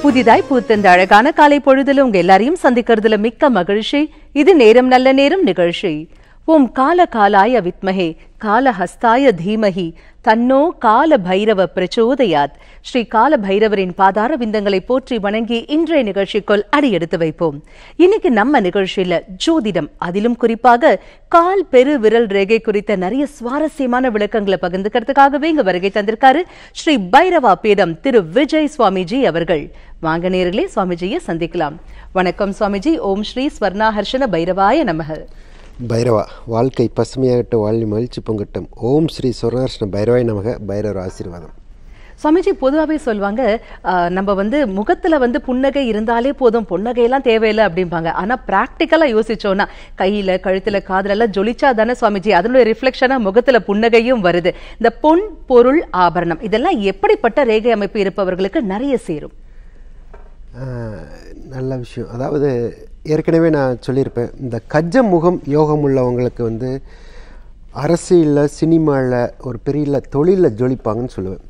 புதிதாய் பூத்த இந்த அழகான காலை பொழுதுல உங்க எல்லாரையும் சந்திக்கிறதுல மிக்க மகிழ்ச்சி இது நேரம் நல்ல நேரம் நிகழ்ச்சி ஓம் கால காலாய வித்மஹே காலஹஸ்தாய தீமஹி தன்னோ கால பைரவ பிரச்சோதயாத் ஸ்ரீ கால பைரவரின் பாதார விந்தங்களை போற்றி வணங்கி இன்றைய நிகழ்ச்சிக்குள் அடியெடுத்து வைப்போம் இன்னைக்கு நம்ம நிகழ்ச்சியில ஜோதிடம் அதிலும் குறிப்பாக கால் பெரு விரல் ரேகை குறித்த நிறைய சுவாரஸ்யமான விளக்கங்களை பகிர்ந்துக்கிறதுக்காகவே இங்க வருகை தந்திருக்காரு ஸ்ரீ பைரவா பீடம் திரு விஜய் சுவாமிஜி அவர்கள் வாங்க நேர்களே சுவாமிஜியை சந்திக்கலாம் வணக்கம் சுவாமிஜி ஓம் ஸ்ரீ ஸ்வர்ணாஹர்ஷன பைரவாய நமக பைரவா வாழ்க்கை பசுமையாகட்டு வாழ்வி மகிழ்ச்சி பொங்கட்டும் ஓம் ஸ்ரீ சுவர்ணகிருஷ்ண பைரவாய் நமக பைரவர் ஆசீர்வாதம் சுவாமிஜி பொதுவாகவே சொல்லுவாங்க ஆஹ், நம்ம வந்து முகத்துல வந்து புன்னகை இருந்தாலே போதும் புன்னகையெல்லாம் தேவையில்லை அப்படிம்பாங்க ஆனா பிராக்டிக்கலா யோசிச்சோம்னா கையில கழுத்துல காதுல எல்லாம் ஜொலிச்சா தானே சுவாமிஜி அதனுடைய ரிஃப்ளெக்ஷனா முகத்துல புன்னகையும் வருது இந்த பொன் பொருள் ஆபரணம் இதெல்லாம் எப்படிப்பட்ட ரேகை அமைப்பு இருப்பவர்களுக்கு நிறைய சேரும் ஆஹ், நல்ல விஷயம் அதாவது ஏற்கனவே நான் சொல்லியிருப்பேன் இந்த கஜ முகம் யோகம் உள்ளவங்களுக்கு வந்து அரசியலில் சினிமாவில் ஒரு பெரிய தொழிலில் ஜொலிப்பாங்கன்னு சொல்லுவேன்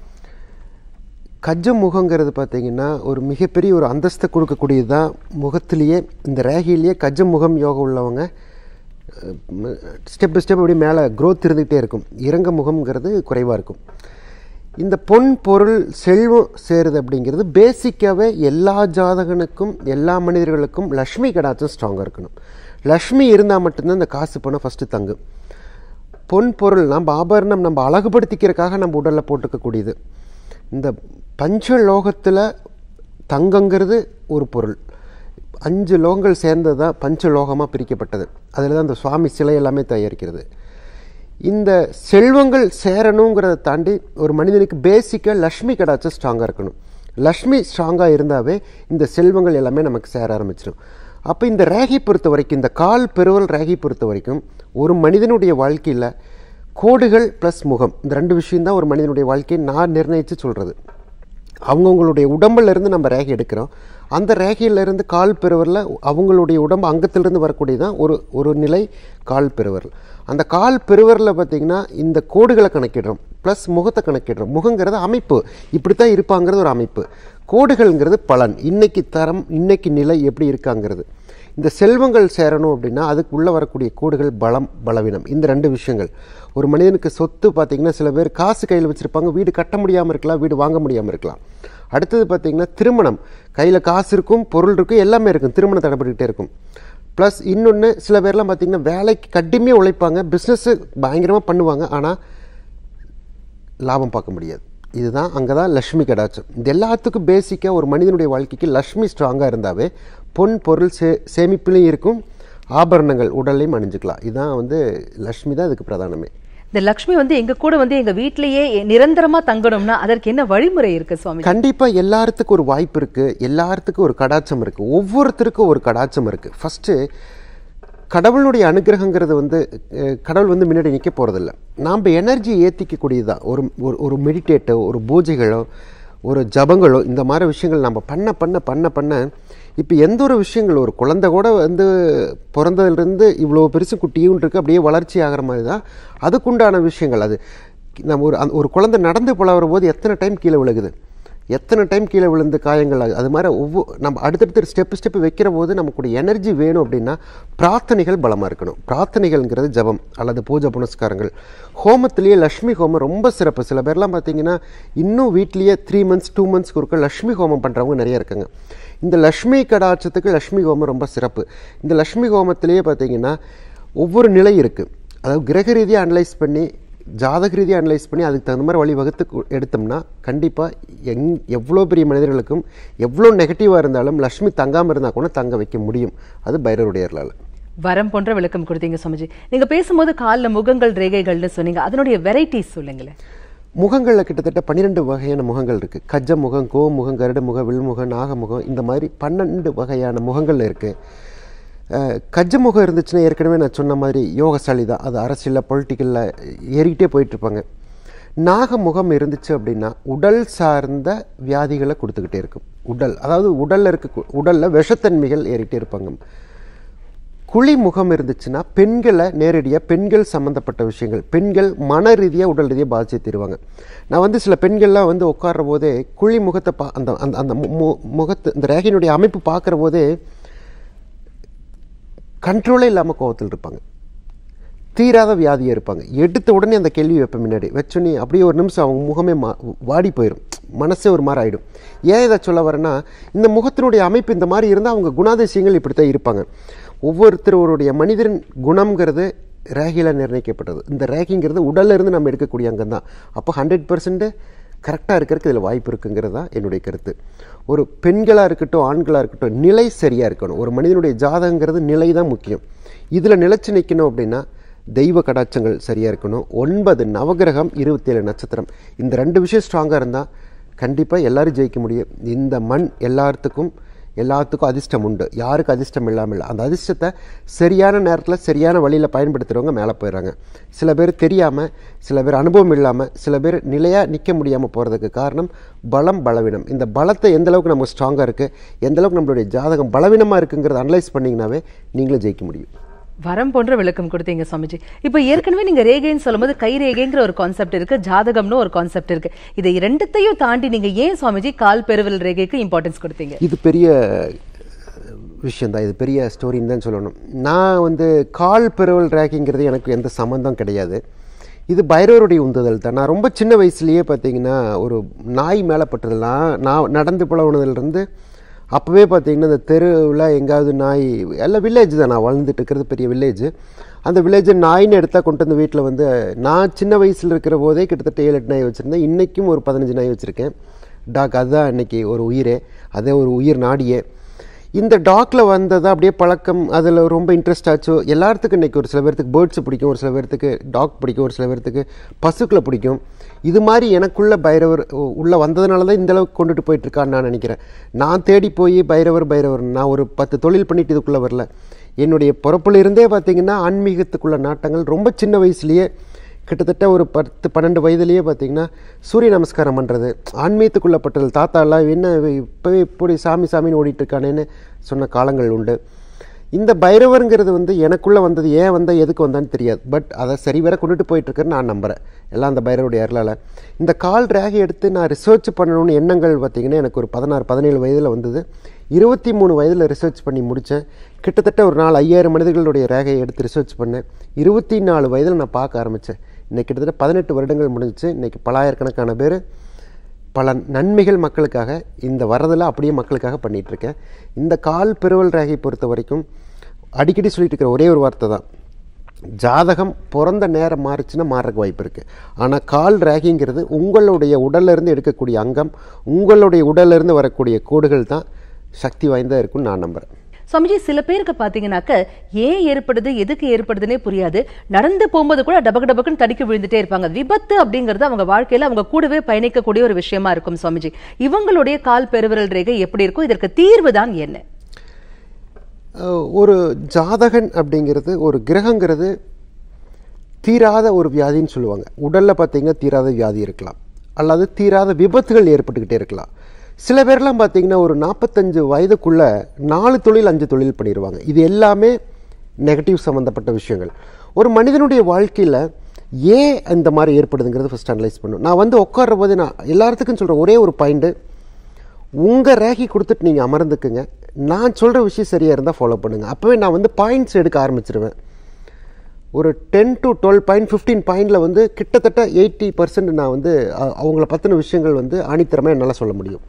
கஜ முகங்கிறது பார்த்தீங்கன்னா ஒரு மிகப்பெரிய ஒரு அந்தஸ்தை கொடுக்கக்கூடியது தான் முகத்திலேயே இந்த ரேகையிலேயே கஜ முகம் யோகம் உள்ளவங்க ஸ்டெப் பை ஸ்டெப் அப்படியே மேலே growth இருந்துகிட்டே இருக்கும் இறங்க முகம்ங்கிறது குறைவாக இருக்கும் இந்த பொன் பொருள் செல்வம் சேருது அப்படிங்கிறது பேசிக்காகவே எல்லா ஜாதகனுக்கும் எல்லா மனிதர்களுக்கும் லக்ஷ்மி கடாச்சம் ஸ்ட்ராங்காக இருக்கணும் லக்ஷ்மி இருந்தால் மட்டும்தான் இந்த காசு பணம் ஃபஸ்ட்டு தங்கும் பொன் பொருள் நம்ம ஆபரணம் நம்ம அழகுபடுத்திக்கிறதுக்காக நம்ம உடலில் போட்டுக்கக்கூடியது இந்த பஞ்ச லோகத்தில் தங்கங்கிறது ஒரு பொருள் அஞ்சு லோகங்கள் சேர்ந்தது தான் பஞ்ச லோகமாக பிரிக்கப்பட்டது அதில் தான் இந்த சுவாமி சிலை எல்லாமே தயாரிக்கிறது இந்த செல்வங்கள் சேரணுங்கிறத தாண்டி ஒரு மனிதனுக்கு பேசிக்காக லக்ஷ்மி கடாச்சம் ஸ்ட்ராங்காக இருக்கணும் லக்ஷ்மி ஸ்ட்ராங்காக இருந்தாவே இந்த செல்வங்கள் எல்லாமே நமக்கு சேர ஆரம்பிச்சிடும் அப்போ இந்த ரேகை பொறுத்த வரைக்கும் இந்த கால் பெருவல் ரேகை பொறுத்த வரைக்கும் ஒரு மனிதனுடைய வாழ்க்கையில் கோடுகள் ப்ளஸ் முகம் இந்த ரெண்டு விஷயம்தான் ஒரு மனிதனுடைய வாழ்க்கையை நான் நிர்ணயித்து சொல்கிறது அவங்கவுங்களுடைய உடம்புல இருந்து நம்ம ரேகை எடுக்கிறோம் அந்த ரேகையிலிருந்து கால் பெருவரில் அவங்களுடைய உடம்பு அங்கத்திலிருந்து வரக்கூடியதான் ஒரு ஒரு நிலை கால் பெருவரல் அந்த கால் பெருவரில் பார்த்திங்கன்னா இந்த கோடுகளை கணக்கிடுறோம் ப்ளஸ் முகத்தை கணக்கிடுறோம் முகங்கிறது அமைப்பு இப்படி தான் இருப்பாங்கிறது ஒரு அமைப்பு கோடுகள்ங்கிறது பலன் இன்னைக்கு தரம் இன்னைக்கு நிலை எப்படி இருக்காங்கிறது இந்த செல்வங்கள் சேரணும் அப்படின்னா அதுக்கு உள்ளே வரக்கூடிய கோடுகள் பலம் பலவீனம் இந்த ரெண்டு விஷயங்கள் ஒரு மனிதனுக்கு சொத்து பார்த்தீங்கன்னா சில பேர் காசு கையில் வச்சுருப்பாங்க வீடு கட்ட முடியாமல் இருக்கலாம் வீடு வாங்க முடியாமல் இருக்கலாம் அடுத்தது பார்த்தீங்கன்னா திருமணம் கையில் காசு இருக்கும் பொருள் இருக்கும் எல்லாமே இருக்கும் திருமணம் தடைப்பட்டுக்கிட்டே இருக்கும் ப்ளஸ் இன்னொன்று சில பேர்லாம் பார்த்தீங்கன்னா வேலைக்கு கடுமையாக உழைப்பாங்க பிஸ்னஸ்ஸு பயங்கரமாக பண்ணுவாங்க ஆனால் லாபம் பார்க்க முடியாது இதுதான் அங்கே தான் லக்ஷ்மி கடாச்சம் இது எல்லாத்துக்கும் பேசிக்காக ஒரு மனிதனுடைய வாழ்க்கைக்கு லக்ஷ்மி ஸ்ட்ராங்காக இருந்தாவே பொன் பொருள் சே சேமிப்புலையும் இருக்கும் ஆபரணங்கள் உடல்லையும் அணிஞ்சுக்கலாம் இதுதான் வந்து லக்ஷ்மி தான் இதுக்கு பிரதானமே இந்த லக்ஷ்மி வந்து எங்க கூட வந்து எங்க வீட்டிலேயே நிரந்தரமா தங்கணும்னா அதற்கு என்ன வழிமுறை இருக்கு சுவாமி கண்டிப்பாக எல்லாத்துக்கும் ஒரு வாய்ப்பு இருக்குது எல்லாத்துக்கும் ஒரு கடாச்சம் இருக்குது ஒவ்வொருத்தருக்கும் ஒரு கடாச்சம் இருக்குது ஃபஸ்ட்டு கடவுளுடைய அனுகிரகங்கிறது வந்து அஹ், கடவுள் வந்து முன்னாடி நிற்க போகிறதில்ல நாம் எனர்ஜி ஏற்றிக்கக்கூடியது தான் ஒரு ஒரு ஒரு மெடிடேட்டோ ஒரு பூஜைகளோ ஒரு ஜபங்களோ இந்த மாதிரி விஷயங்கள் நம்ம பண்ண பண்ண பண்ண பண்ண இப்போ எந்த ஒரு விஷயங்கள் ஒரு குழந்தை கூட வந்து பிறந்ததுலேருந்து இவ்வளோ பெருசு குட்டியும் இருக்கு அப்படியே வளர்ச்சி ஆகிற மாதிரி தான் அதுக்குண்டான விஷயங்கள் அது நம்ம ஒரு அந்த ஒரு குழந்தை நடந்து பழகுற போது எத்தனை டைம் கீழே விழுகுது எத்தனை டைம் கீழே விழுந்து காயங்கள் ஆகுது அது மாதிரி ஒவ்வொரு நம்ம அடுத்தடுத்து ஸ்டெப் ஸ்டெப் வைக்கிற போது நமக்கு எனர்ஜி வேணும் அப்படின்னா பிரார்த்தனைகள் பலமாக இருக்கணும் பிரார்த்தனைகள்ங்கிறது ஜபம் அல்லது பூஜை புனஸ்காரங்கள் ஹோமத்திலேயே லக்ஷ்மி ஹோமம் ரொம்ப சிறப்பு சில பேர்லாம் பார்த்தீங்கன்னா இன்னும் வீட்லேயே த்ரீ மந்த்ஸ் டூ மந்த்ஸ்க்கு ஒருக்க லக்ஷ்மி ஹோமம் பண்ணுறவங்க நிறைய இருக்காங்க இந்த லக்ஷ்மி கடாட்சத்துக்கு லக்ஷ்மி ஹோமம் ரொம்ப சிறப்பு இந்த லக்ஷ்மி ஹோமத்திலேயே பார்த்தீங்கன்னா ஒவ்வொரு நிலை இருக்குது அதாவது கிரக ரீதியாக அனலைஸ் பண்ணி ஜாதக ரீதியாக அனலைஸ் பண்ணி அதுக்கு தகுந்த மாதிரி வழி வகுத்து கு- எடுத்தோம்னா கண்டிப்பாக எங் எவ்வளோ பெரிய மனிதர்களுக்கும் எவ்வளோ நெகட்டிவாக இருந்தாலும் லக்ஷ்மி தங்காமல் இருந்தால் கூட தங்க வைக்க முடியும் அது பைரவருடைய அருளால் வரம் போன்ற விளக்கம் கொடுத்தீங்க சுவாமிஜி நீங்க பேசும்போது கால்ல முகங்கள் ரேகைகள்னு சொன்னீங்க அதனுடைய வெரைட்டிஸ் சொல்லுங்களேன் முகங்களில் கிட்டத்தட்ட பன்னிரெண்டு வகையான முகங்கள் இருக்குது கஜ முகம் கோ முகம் கருட முகம் வில்முகம் நாகமுகம் இந்த மாதிரி பன்னெண்டு வகையான முகங்கள் இருக்குது கஜ முகம் இருந்துச்சுன்னா ஏற்கனவே நான் சொன்ன மாதிரி யோகசாலி தான் அது அரசியலில் பொலிட்டிக்கலில் ஏறிக்கிட்டே போயிட்டுருப்பாங்க நாகமுகம் இருந்துச்சு அப்படின்னா உடல் சார்ந்த வியாதிகளை கொடுத்துக்கிட்டே இருக்கும் உடல் அதாவது உடலில் இருக்க உடலில் விஷத்தன்மைகள் ஏறிட்டே இருப்பாங்க குழி முகம் இருந்துச்சுன்னா பெண்களை நேரடியாக பெண்கள் சம்மந்தப்பட்ட விஷயங்கள் பெண்கள் மன ரீதியாக உடல் ரீதியாக பாதிச்சு தருவாங்க நான் வந்து சில பெண்கள்லாம் வந்து உட்கார்ற போதே குழி முகத்தை பா அந்த அந்த அந்த மு- மு- முகத்து இந்த ரேகையினுடைய அமைப்பு பார்க்குற போதே கண்ட்ரோலே இல்லாமல் கோவத்தில் இருப்பாங்க தீராத வியாதியாக இருப்பாங்க எடுத்த உடனே அந்த கேள்வி வைப்பேன் முன்னாடி வச்சோன்னே அப்படியே ஒரு நிமிஷம் அவங்க முகமே மா வாடி போயிடும் மனசே ஒரு மாதிரி ஆகிடும் ஏன் இதை சொல்ல வரேன்னா இந்த முகத்தினுடைய அமைப்பு இந்த மாதிரி இருந்தால் அவங்க குணாதிசயங்கள் இப்படி தான் இருப்பாங்க ஒவ்வொருத்தருடைய மனிதரின் குணம்ங்கிறது ரேகையில் நிர்ணயிக்கப்பட்டது இந்த ரேகிங்கிறது உடல்ல இருந்து நம்ம எடுக்கக்கூடிய அங்கம் தான் அப்போ ஹண்ட்ரட் பர்சன்ட் கரெக்டாக இருக்கிறதுக்கு இதில் வாய்ப்பு இருக்குங்கிறது தான் என்னுடைய கருத்து ஒரு பெண்களாக இருக்கட்டும் ஆண்களாக இருக்கட்டும் நிலை சரியாக இருக்கணும் ஒரு மனிதனுடைய ஜாதகங்கிறது நிலை தான் முக்கியம் இதில் நிலைச்சு நிற்கணும் அப்படின்னா தெய்வ கடாட்சங்கள் சரியாக இருக்கணும் ஒன்பது நவகிரகம் இருபத்தேழு நட்சத்திரம் இந்த ரெண்டு விஷயம் ஸ்ட்ராங்காக இருந்தால் கண்டிப்பாக எல்லாரும் ஜெயிக்க முடியும் இந்த மண் எல்லாத்துக்கும் எல்லாத்துக்கும் அதிர்ஷ்டம் உண்டு யாருக்கு அதிர்ஷ்டம் இல்லாமல் இல்லை அந்த அதிர்ஷ்டத்தை சரியான நேரத்தில் சரியான வழியில் பயன்படுத்துகிறவங்க மேலே போயிடுறாங்க சில பேர் தெரியாமல் சில பேர் அனுபவம் இல்லாமல் சில பேர் நிலையாக நிற்க முடியாமல் போகிறதுக்கு காரணம் பலம் பலவீனம் இந்த பலத்தை எந்த அளவுக்கு நம்ம ஸ்ட்ராங்காக இருக்குது எந்த அளவுக்கு நம்மளுடைய ஜாதகம் பலவீனமாக இருக்குங்கிறத அனலைஸ் பண்ணிங்கனாவே நீங்களும் ஜெயிக்க முடியும் வரம் போன்ற விளக்கம் கொடுத்தீங்க சுவாமிஜி இப்போ ஏற்கனவே நீங்க ரேகைன்னு சொல்லும்போது கை ரேகைங்கிற ஒரு கான்செப்ட் இருக்கு ஜாதகம்னு ஒரு கான்செப்ட் இருக்கு இதை ரெண்டுத்தையும் தாண்டி நீங்க ஏன் சுவாமிஜி கால் பெருவில் ரேகைக்கு இம்பார்ட்டன்ஸ் கொடுத்தீங்க இது பெரிய விஷயந்தான் இது பெரிய ஸ்டோரின்னு தான் சொல்லணும் நான் வந்து கால் பெருவல் ரேக்கிங்கிறது எனக்கு எந்த சம்மந்தம் கிடையாது இது பைரவருடைய உந்துதல் தான் நான் ரொம்ப சின்ன வயசுலேயே பார்த்தீங்கன்னா ஒரு நாய் மேலே பட்டதெல்லாம் நான் நடந்து பழகுனதுலேருந்து அப்போவே பார்த்தீங்கன்னா இந்த தெருவில் எங்காவது நாய் எல்லாம் வில்லேஜ் தான் நான் வளர்ந்துட்டு இருக்கிறது பெரிய வில்லேஜ் அந்த வில்லேஜை நாயின்னு எடுத்தால் கொண்டு வந்து வீட்டில் வந்து நான் சின்ன வயசில் இருக்கிற போதே கிட்டத்தட்ட ஏழு எட்டு நாய் வச்சுருந்தேன் இன்றைக்கும் ஒரு பதினஞ்சு நாய் வச்சுருக்கேன் டாக் அதுதான் இன்னைக்கு ஒரு உயிரே அதே ஒரு உயிர் நாடியே இந்த டாக்ல வந்தது அப்படியே பழக்கம் அதில் ரொம்ப இன்ட்ரெஸ்ட் ஆச்சு எல்லாத்துக்கும் இன்னைக்கு ஒரு சில பேர்த்துக்கு பேர்ட்ஸ் பிடிக்கும் ஒரு சில பேர்த்துக்கு டாக் பிடிக்கும் ஒரு சில பேர்த்துக்கு பசுக்களை பிடிக்கும் இது மாதிரி எனக்குள்ள பைரவர் உ- உள்ள வந்ததுனால தான் இந்த அளவுக்கு கொண்டுட்டு போயிட்டு இருக்கான்னு நான் நினைக்கிறேன் நான் தேடி போய் பைரவர் பைரவர் நான் ஒரு பத்து தொழில் பண்ணிட்டு இதுக்குள்ளே வரல என்னுடைய பிறப்புல இருந்தே பார்த்தீங்கன்னா ஆன்மீகத்துக்குள்ள நாட்டங்கள் ரொம்ப சின்ன வயசுலயே கிட்டத்தட்ட ஒரு பத்து பன்னெண்டு வயதுலேயே பார்த்தீங்கன்னா சூரிய நமஸ்காரம் பண்ணுறது ஆன்மீகத்துக்குள்ள பட்டது தாத்தா எல்லாம் என்ன இவன் இப்போவே இப்படி சாமி சாமின்னு ஓடிட்டு இருக்கானேன்னு சொன்ன காலங்கள் உண்டு இந்த பைரவருங்கிறது வந்து எனக்குள்ளே வந்தது ஏன் வந்தா எதுக்கு வந்தான்னு தெரியாது பட் அதை சரி வர கொண்டுட்டு போயிட்டு இருக்குன்னு நான் நம்புகிறேன் எல்லாம் அந்த பைரவருடைய அருளால் இந்த கால் ரேகை எடுத்து நான் ரிசர்ச் பண்ணணும்னு எண்ணங்கள் பார்த்தீங்கன்னா எனக்கு ஒரு பதினாறு பதினேழு வயதில் வந்தது இருபத்தி மூணு வயதில் ரிசர்ச் பண்ணி முடித்தேன் கிட்டத்தட்ட ஒரு நாலு ஐயாயிரம் மனிதர்களுடைய ரேகையை எடுத்து ரிசர்ச் பண்ணேன் இருபத்தி நாலு வயதில் நான் பார்க்க ஆரம்பித்தேன் இன்னைக்கு கிட்டத்தட்ட பதினெட்டு வருடங்கள் முடிஞ்சிச்சு இன்னைக்கு பலாயிரக்கணக்கான பேர் பல நன்மைகள் மக்களுக்காக இந்த வரதில் அப்படியே மக்களுக்காக பண்ணிட்டு இருக்கேன் இந்த கால் பெருவல் ரேகை பொறுத்த வரைக்கும் அடிக்கடி சொல்லிட்டு இருக்கிற ஒரே ஒரு வார்த்தை தான் ஜாதகம் பிறந்த நேரம் மாறுச்சுன்னா மாறக்கு வாய்ப்பு இருக்குது ஆனால் கால் ரேகிங்கிறது உங்களுடைய உடல்ல இருந்து எடுக்கக்கூடிய அங்கம் உங்களுடைய உடல்ல இருந்து வரக்கூடிய கோடுகள் தான் சக்தி வாய்ந்தா இருக்கும்னு நான் நம்புகிறேன் சுவாமிஜி சில பேருக்கு பாத்தீங்கன்னாக்க ஏன் ஏற்படுது எதுக்கு ஏற்படுதுன்னே புரியாது நடந்து போகும்போது கூட டபக்கு டபக்குன்னு தடிக்க விழுந்துட்டே இருப்பாங்க விபத்து அப்படிங்கிறது அவங்க வாழ்க்கையில அவங்க கூடவே பயணிக்கக்கூடிய ஒரு விஷயமா இருக்கும் சுவாமிஜி இவங்களுடைய கால் பெருவிரல் ரேகை எப்படி இருக்கும் இதற்கு தீர்வு தான் என்ன அஹ் ஒரு ஜாதகன் அப்படிங்கிறது ஒரு கிரகங்கிறது தீராத ஒரு வியாதின்னு சொல்லுவாங்க உடலில் பார்த்தீங்கன்னா தீராத வியாதி இருக்கலாம் அல்லது தீராத விபத்துகள் ஏற்பட்டுக்கிட்டே இருக்கலாம் சில பேர்லாம் பார்த்தீங்கன்னா ஒரு நாற்பத்தஞ்சு வயதுக்குள்ள நாலு தொழில் அஞ்சு தொழில் பண்ணிடுவாங்க இது எல்லாமே நெகட்டிவ் சம்மந்தப்பட்ட விஷயங்கள் ஒரு மனிதனுடைய வாழ்க்கையில் ஏன் இந்த மாதிரி ஏற்படுதுங்கிறது ஃபஸ்ட் அனலைஸ் பண்ணும் நான் வந்து உட்கார்ற போது நான் எல்லாத்துக்கும் சொல்கிறேன் ஒரே ஒரு பாயிண்ட்டு உங்கள் ரேகை கொடுத்துட்டு நீங்கள் அமர்ந்துக்குங்க நான் சொல்கிற விஷயம் சரியாக இருந்தால் ஃபாலோ பண்ணுங்கள் அப்போவே நான் வந்து பாயிண்ட்ஸ் எடுக்க ஆரம்பிச்சிருவேன் ஒரு ten to twelve point fifteen பாயிண்டில் வந்து கிட்டத்தட்ட எயிட்டி பர்சன்ட் நான் வந்து அ- அவங்கள பற்றின விஷயங்கள் வந்து ஆணித்தரமாக என்னால் சொல்ல முடியும்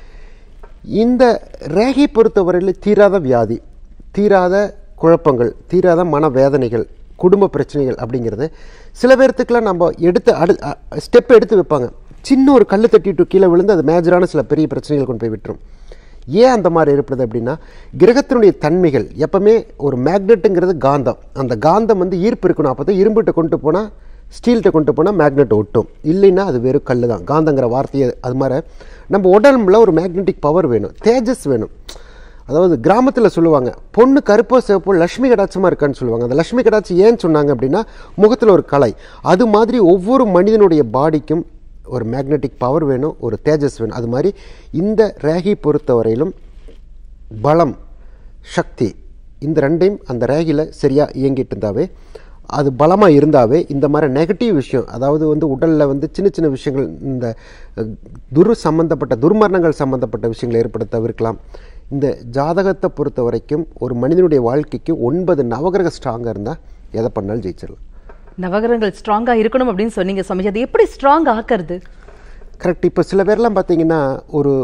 இந்த ரேகை பொறுத்தவரையில் தீராத வியாதி தீராத குழப்பங்கள் தீராத மனவேதனைகள் குடும்ப பிரச்சனைகள் அப்படிங்கிறது சில பேர்த்துக்கெல்லாம் நம்ம எடுத்து அடு ஸ்டெப் எடுத்து வைப்பாங்க சின்ன ஒரு கல்லு தட்டிட்டு கீழே விழுந்து அது மேஜரான சில பெரிய பிரச்சனைகள் கொண்டு போய் விட்டுரும் ஏன் அந்த மாதிரி ஏற்படுது அப்படின்னா கிரகத்தினுடைய தன்மைகள் எப்பவுமே ஒரு மேக்னெட்டுங்கிறது காந்தம் அந்த காந்தம் வந்து ஈர்ப்பு இருக்கணும் அப்போ தான் இரும்புகிட்ட கொண்டு போனால் ஸ்டீல்கிட்ட கொண்டு போனால் மேக்னெட் ஒட்டும் இல்லைன்னா அது வெறும் கல் தான் காந்தங்கிற வார்த்தையை அது மாதிரி நம்ம உடம்புல ஒரு மேக்னெட்டிக் பவர் வேணும் தேஜஸ் வேணும் அதாவது கிராமத்தில் சொல்லுவாங்க பொண்ணு கருப்போ சிவப்போ லட்சுமி கடாட்சமாக இருக்கான்னு சொல்லுவாங்க அந்த லட்சுமி கடாட்சி ஏன் சொன்னாங்க அப்படின்னா முகத்தில் ஒரு கலை அது மாதிரி ஒவ்வொரு மனிதனுடைய பாடிக்கும் ஒரு மேக்னெட்டிக் பவர் வேணும் ஒரு தேஜஸ் வேணும் அது மாதிரி இந்த ரேகை பொறுத்தவரையிலும் பலம் சக்தி இந்த ரெண்டையும் அந்த ரேகியில் சரியாக இயங்கிட்டு இருந்தாவே அது பலமாக இருந்தாவே இந்த மாதிரி நெகட்டிவ் விஷயம் அதாவது வந்து உடலில் வந்து சின்ன சின்ன விஷயங்கள் இந்த அஹ், துர் சம்பந்தப்பட்ட துர்மரணங்கள் சம்பந்தப்பட்ட விஷயங்களை ஏற்பட தவிர்க்கலாம் இந்த ஜாதகத்தை பொறுத்த வரைக்கும் ஒரு மனிதனுடைய வாழ்க்கைக்கு ஒன்பது நவகிரக ஸ்ட்ராங்காக இருந்தால் எதை பண்ணாலும் ஜெயிச்சிடலாம் நவகிரகங்கள் ஸ்ட்ராங்கா இருக்கணும் அப்படின்னு சொன்னீங்க சுவாமிஜி அது எப்படி ஸ்ட்ராங் ஆக்குறது கரெக்ட் இப்போ சில பேர்லாம் பார்த்தீங்கன்னா ஒரு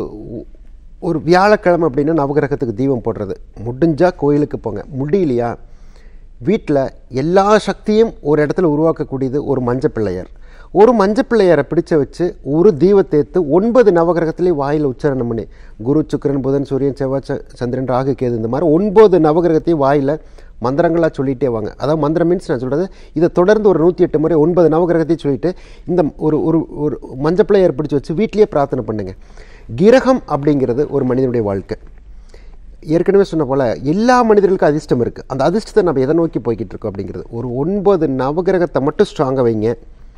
ஒரு வியாழக்கிழமை அப்படின்னா நவகிரகத்துக்கு தீபம் போடுறது முடிஞ்சா கோயிலுக்கு போங்க முடியலையா வீட்டில் எல்லா சக்தியும் ஒரு இடத்துல உருவாக்கக்கூடியது ஒரு மஞ்சள் பிள்ளையார் ஒரு மஞ்சள் பிள்ளையாரை பிடிச்ச வச்சு ஒரு தீபத்தேத்து ஒன்பது நவகிரகத்திலேயும் வாயில் உச்சாரணம் பண்ணி குரு சுக்கிரன் புதன் சூரியன் செவ்வாய் ச- சந்திரன் ராகு கேது இந்த மாதிரி ஒன்பது நவகிரகத்தையும் வாயில் மந்திரங்களாக சொல்லிட்டே வாங்க அதாவது மந்திரம் மீன்ஸ் நான் சொல்கிறது இதை தொடர்ந்து ஒரு நூற்றி எட்டு முறை ஒன்பது நவகிரகத்தையும் சொல்லிட்டு இந்த ஒரு ஒரு ஒரு மஞ்சள் பிள்ளையார் பிடிச்சி வச்சு வீட்லேயே பிரார்த்தனை பண்ணுங்க கிரகம் அப்படிங்கிறது ஒரு மனிதனுடைய வாழ்க்கை ஏற்கனவே சொன்ன போல எல்லா மனிதர்களுக்கும் அதிர்ஷ்டம் இருக்குது அந்த அதிர்ஷ்டத்தை நம்ம எதை நோக்கி போய்கிட்டு இருக்கோம் அப்படிங்கிறது ஒரு ஒன்பது நவகிரகத்தை மட்டும் ஸ்ட்ராங்காக வைங்க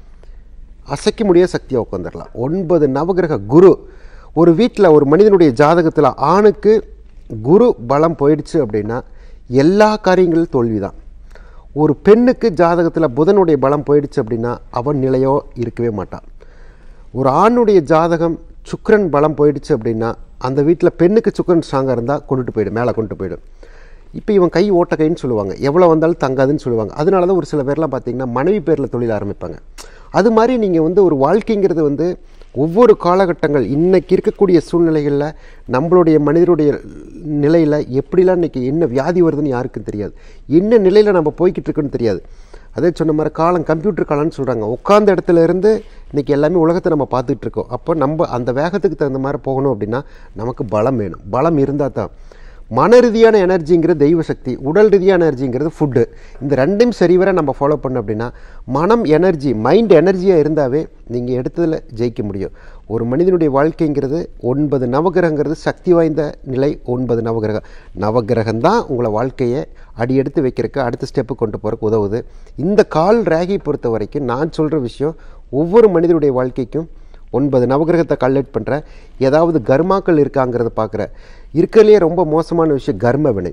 அசைக்க முடியாத சக்தியை உட்காந்துடலாம் ஒன்பது நவகிரக குரு ஒரு வீட்டில் ஒரு மனிதனுடைய ஜாதகத்தில் ஆணுக்கு குரு பலம் போயிடுச்சு அப்படின்னா எல்லா காரியங்களும் தோல்விதான் ஒரு பெண்ணுக்கு ஜாதகத்தில் புதனுடைய பலம் போயிடுச்சு அப்படின்னா அவன் நிலையோ இருக்கவே மாட்டான் ஒரு ஆணுடைய ஜாதகம் சுக்கிரன் பலம் போயிடுச்சு அப்படின்னா அந்த வீட்டில் பெண்ணுக்கு சுக்கிரன் ஸ்ட்ராங்காக இருந்தால் கொண்டுட்டு போயிடும் மேலே கொண்டுட்டு போயிடும் இப்போ இவன் கை ஓட்ட கைன்னு சொல்லுவாங்க எவ்வளோ வந்தாலும் தங்காதுன்னு சொல்லுவாங்க அதனால தான் ஒரு சில பேர்லாம் பார்த்தீங்கன்னா மனைவி பேரில் தொழில் ஆரம்பிப்பாங்க அது மாதிரி நீங்கள் வந்து ஒரு வாழ்க்கைங்கிறது வந்து ஒவ்வொரு காலகட்டங்கள் இன்னைக்கு இருக்கக்கூடிய சூழ்நிலைகளில் நம்மளுடைய மனிதருடைய நிலையில் எப்படிலாம் இன்னைக்கு என்ன வியாதி வருதுன்னு யாருக்கும் தெரியாது என்ன நிலையில் நம்ம போய்கிட்டு இருக்குன்னு தெரியாது அதே சொன்ன மாதிரி காலம் கம்ப்யூட்டர் காலம்னு சொல்கிறாங்க உட்கார்ந்த இடத்துல இருந்து இன்னைக்கு எல்லாமே உலகத்தை நம்ம பார்த்துட்டு இருக்கோம் அப்போ நம்ம அந்த வேகத்துக்கு தகுந்த மாதிரி போகணும் அப்படின்னா நமக்கு பலம் வேணும் பலம் இருந்தால் தான் மன ரீதியான எனர்ஜிங்கிறது தெய்வ சக்தி உடல் ரீதியான எனர்ஜிங்கிறது ஃபுட்டு இந்த ரெண்டையும் சரிவர நம்ம ஃபாலோ பண்ணோம் அப்படின்னா மனம் எனர்ஜி மைண்ட் எனர்ஜியாக இருந்தாவே நீங்கள் எடுத்ததில் ஜெயிக்க முடியும் ஒரு மனிதனுடைய வாழ்க்கைங்கிறது ஒன்பது நவகிரகங்கிறது சக்தி வாய்ந்த நிலை ஒன்பது நவகிரகம் நவகிரகம் தான் உங்களை வாழ்க்கையை அடி எடுத்து வைக்கிறதுக்கு அடுத்த ஸ்டெப்பு கொண்டு போகிறதுக்கு உதவுது இந்த கால் ரேகை பொறுத்த வரைக்கும் நான் சொல்கிற விஷயம் ஒவ்வொரு மனிதனுடைய வாழ்க்கைக்கும் ஒன்பது நவகிரகத்தை கல்லேட் பண்ணுற ஏதாவது கர்மாக்கள் இருக்காங்கிறத பார்க்குற இருக்கிறதுலையே ரொம்ப மோசமான விஷயம் கர்ம வினை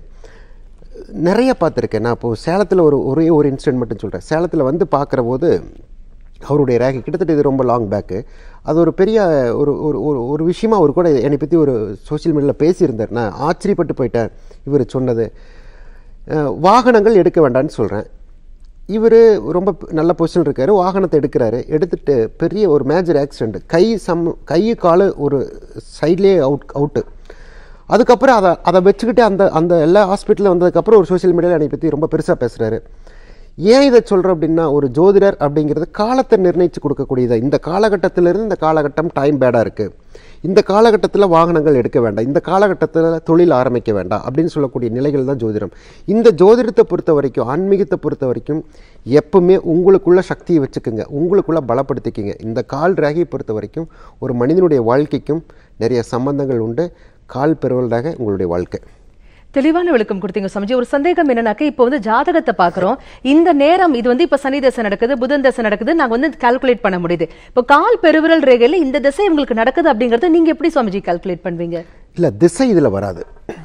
நிறைய பார்த்துருக்கேன் நான் இப்போது சேலத்தில் ஒரு ஒரே ஒரு இன்சிடென்ட் மட்டும் சொல்கிறேன் சேலத்தில் வந்து பார்க்குற போது அவருடைய ரேகை கிட்டத்தட்ட இது ரொம்ப லாங் பேக்கு அது ஒரு பெரிய ஒரு ஒரு ஒரு ஒரு விஷயமா அவர் கூட என்னை பற்றி ஒரு சோஷியல் மீடியாவில் பேசியிருந்தார் நான் ஆச்சரியப்பட்டு போயிட்டேன் இவர் சொன்னது அஹ், வாகனங்கள் எடுக்க வேண்டாம்னு சொல்கிறேன் இவர் ரொம்ப ப- நல்ல பொசிஷன் இருக்காரு வாகனத்தை எடுக்கிறாரு எடுத்துட்டு பெரிய ஒரு மேஜர் ஆக்சிடென்ட் கை சம் கை காலு ஒரு சைட்லேயே அவுட் அவுட்டு அதுக்கப்புறம் அதை அதை வச்சுக்கிட்டு அந்த அந்த எல்லா ஹாஸ்பிட்டலில் வந்ததுக்கப்புறம் ஒரு சோஷியல் மீடியாவில் என்னை பற்றி ரொம்ப பெருசாக பேசுகிறாரு ஏன் இதை சொல்கிறோம் அப்படின்னா ஒரு ஜோதிடர் அப்படிங்கிறது காலத்தை நிர்ணயித்து கொடுக்கக்கூடியது இந்த காலகட்டத்திலிருந்து இந்த காலகட்டம் டைம் பேடாக இருக்குது இந்த காலகட்டத்தில் வாகனங்கள் எடுக்க வேண்டாம் இந்த காலகட்டத்தில் தொழில் ஆரம்பிக்க வேண்டாம் அப்படின்னு சொல்லக்கூடிய நிலைகள் தான் ஜோதிடம் இந்த ஜோதிடத்தை பொறுத்த வரைக்கும் ஆன்மீகத்தை பொறுத்த வரைக்கும் எப்பவுமே உங்களுக்குள்ள சக்தியை வச்சுக்கோங்க உங்களுக்குள்ள பலப்படுத்திக்கங்க இந்த கால் ரேகையை பொறுத்த வரைக்கும் ஒரு மனிதனுடைய வாழ்க்கைக்கும் நிறைய சம்பந்தங்கள் உண்டு கால் பெறுவதாக உங்களுடைய வாழ்க்கை தெளிவான விளக்கம் கொடுத்தீங்க சமஜி ஒரு சந்தேகம் என்னன்னாக்க இப்போ வந்து ஜாதகத்தை பாக்குறோம் இந்த நேரம் இது வந்து இப்ப சனி தசை நடக்குது புதன் தசை நடக்குது நாங்க வந்து கால்குலேட் பண்ண முடியுது இப்போ கால் பெருவிரல் ரேகையில இந்த திசை உங்களுக்கு நடக்குது அப்படிங்கறத நீங்க எப்படி சுவாமிஜி கால்குலேட் பண்ணுவீங்க இல்லை திசை இதில் வராது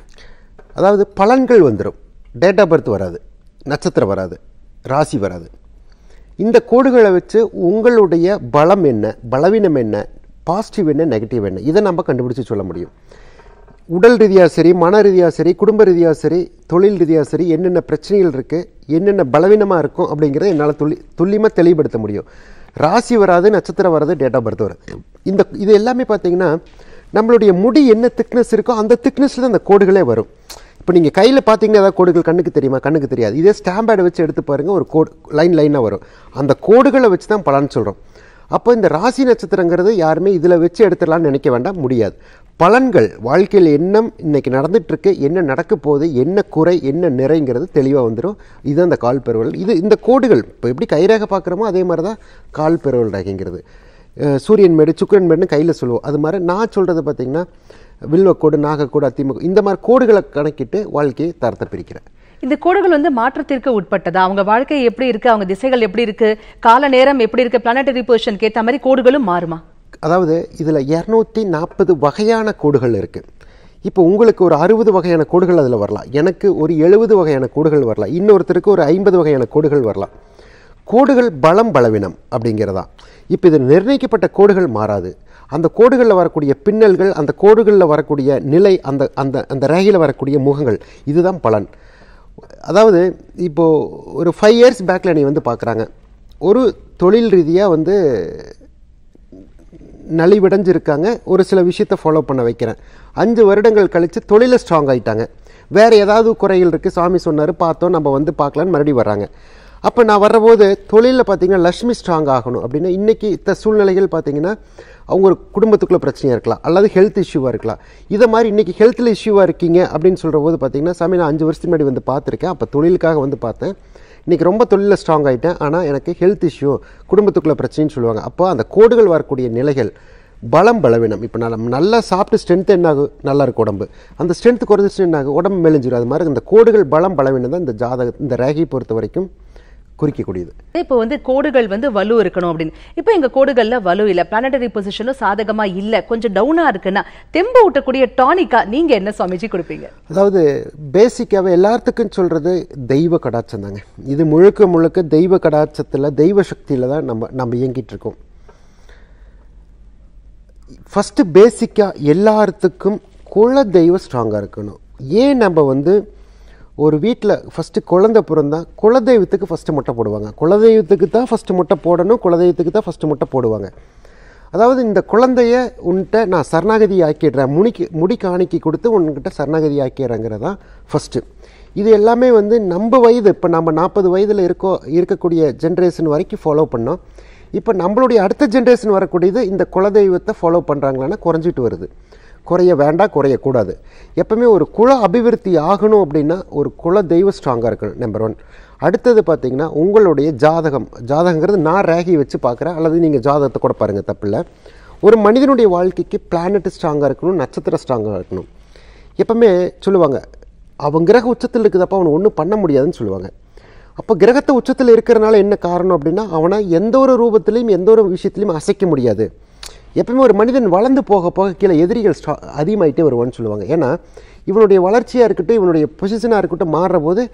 அதாவது பலன்கள் வந்துடும் டேட் ஆஃப் பர்த் வராது நட்சத்திரம் வராது ராசி வராது இந்த கோடுகளை வச்சு உங்களுடைய பலம் என்ன பலவீனம் என்ன பாசிட்டிவ் என்ன நெகட்டிவ் என்ன இதை நம்ம கண்டுபிடிச்சு சொல்ல முடியும் உடல் ரீதியாக சரி மன ரீதியாக சரி குடும்ப ரீதியாக சரி தொழில் ரீதியாக சரி என்னென்ன பிரச்சனைகள் இருக்குது என்னென்ன பலவீனமாக இருக்கும் அப்படிங்கிறத என்னால் துல்லி துல்லியமாக தெளிவுபடுத்த முடியும் ராசி வராது நட்சத்திரம் வராது டேட் ஆஃப் பர்த் வராது இந்த இது எல்லாமே பார்த்தீங்கன்னா நம்மளுடைய முடி என்ன திக்னஸ் இருக்கோ அந்த திக்னஸில் அந்த கோடுகளே வரும் இப்போ நீங்கள் கையில் பார்த்தீங்கன்னா ஏதாவது கோடுகள் கண்ணுக்கு தெரியுமா கண்ணுக்கு தெரியாது இதே ஸ்டாம்பேடை வச்சு எடுத்து பாருங்கள் ஒரு கோடு லைன் லைனாக வரும் அந்த கோடுகளை வச்சு தான் பலன் சொல்கிறோம் அப்போ இந்த ராசி நட்சத்திரங்கிறது யாருமே இதில் வச்சு எடுத்துடலாம்னு நினைக்க வேண்டாம் முடியாது பலன்கள் வாழ்க்கையில் என்ன இன்னைக்கு நடந்துட்டு இருக்கு என்ன நடக்க போகுது என்ன குறை என்ன நிறைங்கிறது தெளிவாக வந்துடும் இது அந்த கால் பெருவல் இது இந்த கோடுகள் இப்போ எப்படி கைரேகை பார்க்குறோமோ அதே மாதிரி தான் கால் பெருவல் ரேகைங்கிறது அஹ் சூரியன் மேடு சுக்கிரன் மேடுன்னு கையில் சொல்லுவோம் அது மாதிரி நான் சொல்கிறது பார்த்தீங்கன்னா வில்வக்கோடு நாகக்கோடு அத்திமுக இந்த மாதிரி கோடுகளை கணக்கிட்டு வாழ்க்கையை தரத்தை பிரிக்கிறேன் இந்த கோடுகள் வந்து மாற்றத்திற்கு உட்பட்டதா அவங்க வாழ்க்கை எப்படி இருக்கு அவங்க திசைகள் எப்படி இருக்கு கால நேரம் எப்படி இருக்கு பிளானட்டரி பொசிஷனுக்கு ஏத்த மாதிரி கோடுகளும் மாறுமா அதாவது இதில் இரநூத்தி நாற்பது வகையான கோடுகள் இருக்குது இப்போ உங்களுக்கு ஒரு அறுபது வகையான கோடுகள் அதில் வரலாம் எனக்கு ஒரு எழுபது வகையான கோடுகள் வரலாம் இன்னொருத்தருக்கு ஒரு ஐம்பது வகையான கோடுகள் வரலாம் கோடுகள் பலம் பலவீனம் அப்படிங்கிறதா இப்போ இது நிர்ணயிக்கப்பட்ட கோடுகள் மாறாது அந்த கோடுகளில் வரக்கூடிய பின்னல்கள் அந்த கோடுகளில் வரக்கூடிய நிலை அந்த அந்த அந்த ரேகையில் வரக்கூடிய முகங்கள் இதுதான் பலன் அதாவது இப்போது ஒரு ஃபைவ் இயர்ஸ் பேக்கில் நீ வந்து பார்க்குறாங்க ஒரு தொழில் ரீதியாக வந்து நலிவடைஞ்சிருக்காங்க ஒரு சில விஷயத்தை ஃபாலோ பண்ண வைக்கிறேன் அஞ்சு வருடங்கள் கழித்து தொழிலில் ஸ்ட்ராங் ஆயிட்டாங்க வேறு ஏதாவது குறைகள் இருக்குது சாமி சொன்னார் பார்த்தோம் நம்ம வந்து பார்க்கலான்னு மறுபடியும் வர்றாங்க அப்போ நான் வர்றபோது தொழிலில் பார்த்தீங்கன்னா லக்ஷ்மி ஸ்ட்ராங் ஆகணும் அப்படின்னா இன்றைக்கி இந்த சூழ்நிலைகள் பார்த்தீங்கன்னா அவங்க ஒரு குடும்பத்துக்குள்ளே பிரச்சனையாக இருக்கலாம் அல்லது ஹெல்த் இஷ்யூவாக இருக்கலாம் இதை மாதிரி இன்றைக்கி ஹெல்த்தில் இஷ்யூவாக இருக்கீங்க அப்படின்னு சொல்கிற போது பார்த்தீங்கன்னா சாமி நான் அஞ்சு வருஷத்துக்கு முன்னாடி வந்து பார்த்துருக்கேன் அப்போ தொழிலுக்காக வந்து பார்த்தேன் இன்றைக்கி ரொம்ப தொழிலில் ஸ்ட்ராங் ஆகிட்டேன் ஆனால் எனக்கு ஹெல்த் இஷ்யூ குடும்பத்துக்குள்ளே பிரச்சனைன்னு சொல்லுவாங்க அப்போ அந்த கோடுகள் வரக்கூடிய நிலைகள் பலம் பலவீனம் இப்போ நம்ம நல்லா சாப்பிட்டு ஸ்ட்ரென்த் என்ன ஆகும் நல்லா இருக்கும் உடம்பு அந்த ஸ்ட்ரென்த் குறைஞ்சிச்சு என்ன ஆகும் உடம்பு மெலிஞ்சிடும் அது மாதிரி இந்த கோடுகள் பலம் பலவீனம் தான் இந்த ஜாதக இந்த ரேகை பொறுத்த வரைக்கும் குறிக்கக்கூடியது இப்போ வந்து கோடுகள் வந்து வலு இருக்கணும் அப்படின்னு இப்போ எங்க கோடுகள்ல வலு இல்ல பிளானட்டரி பொசிஷனும் சாதகமா இல்ல கொஞ்சம் டவுனா இருக்குன்னா தெம்பு ஊட்டக்கூடிய டானிக்கா நீங்க என்ன சுவாமிஜி கொடுப்பீங்க அதாவது பேசிக்காகவே எல்லாத்துக்கும் சொல்கிறது தெய்வ கடாட்சம் தாங்க இது முழுக்க முழுக்க தெய்வ கடாட்சத்தில் தெய்வ சக்தியில் தான் நம்ம நம்ம இயங்கிட்டு இருக்கோம் ஃபஸ்ட்டு பேசிக்காக எல்லாத்துக்கும் குல தெய்வம் ஸ்ட்ராங்காக இருக்கணும் ஏன் நம்ம வந்து ஒரு வீட்டில் ஃபஸ்ட்டு குழந்தை பிறந்தா குலதெய்வத்துக்கு ஃபஸ்ட்டு முட்டை போடுவாங்க குலதெய்வத்துக்கு தான் ஃபஸ்ட்டு முட்டை போடணும் குலதெய்வத்துக்கு தான் ஃபஸ்ட்டு முட்டை போடுவாங்க அதாவது இந்த குழந்தைய உன்கிட்ட நான் சரணாகதி ஆக்கிடுறேன் முடிக்கு முடி காணிக்கை கொடுத்து உன்கிட்ட சரணாகதி ஆக்கிடுறேங்கிறது தான் ஃபஸ்ட்டு இது எல்லாமே வந்து நம்ம வயது இப்போ நம்ம நாற்பது வயதில் இருக்கோ இருக்கக்கூடிய ஜென்ரேஷன் வரைக்கும் ஃபாலோ பண்ணோம் இப்போ நம்மளுடைய அடுத்த ஜென்ரேஷன் வரக்கூடியது இந்த குலதெய்வத்தை ஃபாலோ பண்ணுறாங்களான்னா குறைஞ்சிட்டு வருது குறைய வேண்டாம் குறையக்கூடாது எப்பவுமே ஒரு குல அபிவிருத்தி ஆகணும் அப்படின்னா ஒரு குல தெய்வம் ஸ்ட்ராங்காக இருக்கணும் நம்பர் ஒன் அடுத்தது பார்த்தீங்கன்னா உங்களுடைய ஜாதகம் ஜாதகங்கிறது நான் ரேகி வச்சு பார்க்குறேன் அல்லது நீங்கள் ஜாதகத்தை கூட பாருங்கள் தப்பில்லை ஒரு மனிதனுடைய வாழ்க்கைக்கு பிளானட் ஸ்ட்ராங்காக இருக்கணும் நட்சத்திரம் ஸ்ட்ராங்காக இருக்கணும் எப்பவுமே சொல்லுவாங்க அவன் கிரக உச்சத்தில் இருக்குதப்போ அவனை ஒன்றும் பண்ண முடியாதுன்னு சொல்லுவாங்க அப்போ கிரகத்தை உச்சத்தில் இருக்கிறனால என்ன காரணம் அப்படின்னா அவனை எந்த ஒரு ரூபத்திலையும் எந்த ஒரு விஷயத்திலையும் அசைக்க முடியாது எப்பவுமே ஒரு மனிதன் வளர்ந்து போக போக கீழே எதிரிகள் ஸ்ட்ரா அதிகமாயிட்டே வருவான்னு சொல்லுவாங்க ஏன்னா இவனுடைய வளர்ச்சியாக இருக்கட்டும் இவனுடைய பொசிஷனாக இருக்கட்டும் மாறுற போது